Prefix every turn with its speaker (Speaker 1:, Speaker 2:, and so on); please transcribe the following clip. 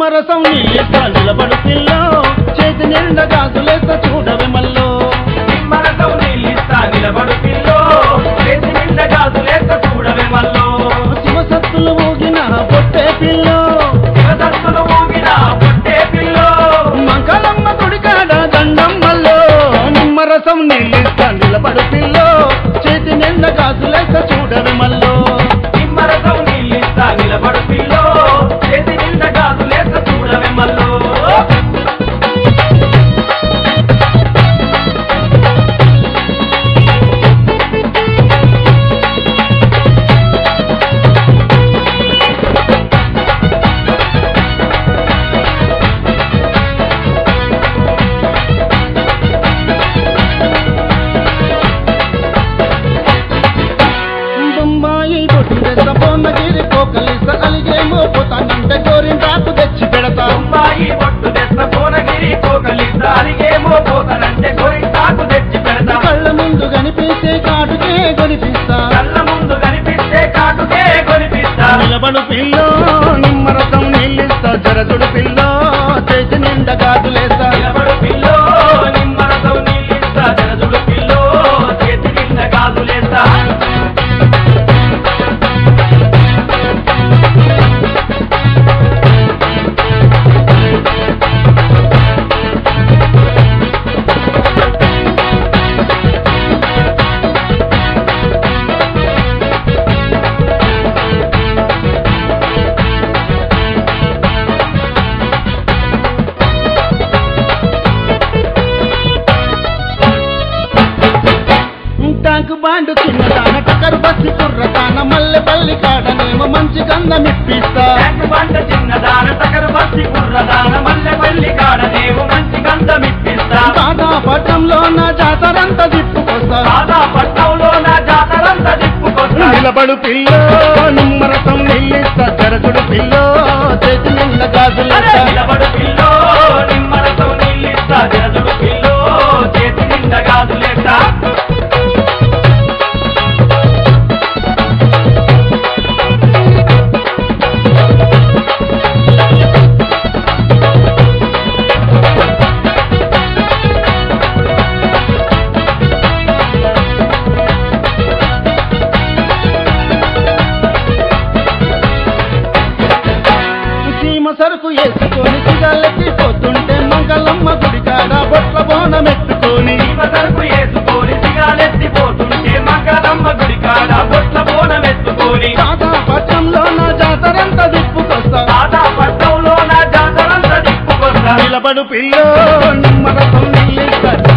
Speaker 1: నిమ్మరసం నీళ్ళ నిలబడు పిల్లో చేతి నిండా గాజులేస్త చూడవే మల్లో
Speaker 2: నిమ్మరసం నీళ్ళిస్తా నిలబడు పిల్లో చేతి నిండా గాజులేస్త చూడవే మల్లో
Speaker 1: శివసత్తులు ఊగిన పొట్టే పిల్లో
Speaker 2: శివదత్తులు ఊగిన పొట్టే పిల్లో
Speaker 1: మంగళమ్మ గుడికాడ దండం మల్లో నిమ్మరసం నీళ్ళిస్త నిలబడు పిల్లో చేతి నిండా గాజులేస్త చూడవే మల్లో
Speaker 2: నిమ్మరసం నీళ్ళిస్తా నిలబడు పిల్లో చేతి నిండా గాజులేస్త చూడవే మల్లో
Speaker 1: బొమ్మాయి బొట్టిందెస్త బొమ్మగిరి పోకలిస్త అలిగేమో పోతానంటే గోరింటాకు తెచ్చి పెడతా
Speaker 2: అమ్మాయి పొట్టు తెస్త భువనగిరి కోకలిస్తా అలిగేమో పోతానంటే గోరింటాకు తెచ్చి పెడతా
Speaker 1: కళ్ళ ముందు కనిపించే కాటుకే కొనిపిస్తా
Speaker 2: కళ్ళ ముందు కనిపిస్తే కాటుకే కొనిపిస్తా
Speaker 1: నిలబడు పిల్లో నిమ్మరసం నీళ్ళిస్తా జరదుడు పిల్లో చేతి నిండా గాజులేస్తా
Speaker 2: నిలబడు పిల్లో నిమ్మరసం నీళ్ళిస్తా జలదుడు పిల్లో చేతి నిండా గాజులేస్తా
Speaker 1: టాంకు బాండు చిన్నదాన టకరు బస్సి కుర్రదాన మల్లె పల్లి కాడనేమో మంచి గంధం ఇప్పిస్తా
Speaker 2: ట్యాంకు బండ చిన్నదాన టకరు బస్సి కుర్రదాన మల్లె పల్లి కాడనేవు మంచి గంధం ఇప్పిస్తా
Speaker 1: తాతా పట్టంలో నా జాతరంతా తిప్పుకొస్తా
Speaker 2: సాదా పట్టంలో నా జాతరంతా తిప్పుకొస్తా
Speaker 1: నిలబడు పిల్లో నిమ్మరసం నీళ్ళిస్తా జరదుడు పిల్లో చేతి నిండా
Speaker 2: అరే
Speaker 1: గాజులేస్తా
Speaker 2: నిలబడు పిల్లో నిమ్మరసం నీళ్ళిస్తా జలదుడు పిల్లో చేతి నిండా గాజులేస్తా
Speaker 1: సీమ సరుకు వేసుకొని సిగాలెత్తి పోతుంటే మంగళమ్మ గుడికాడ బొట్ల బోనం ఎత్తుకొని
Speaker 2: జీవ సరుకు వేసుకొని సిగాలెత్తిపోతుంటే మంగళమ్మ గుడి కాడ బొట్ల బోనం ఎత్తుకొని
Speaker 1: తాతా పట్టంలో నా జాతరంతా తిప్పుకొస్తా
Speaker 2: సాదా పట్టంలో నా జాతరంతా తిప్పుకొస్తా
Speaker 1: నిలబడు పిల్లో నిమ్మరసం నీళ్ళిస్తా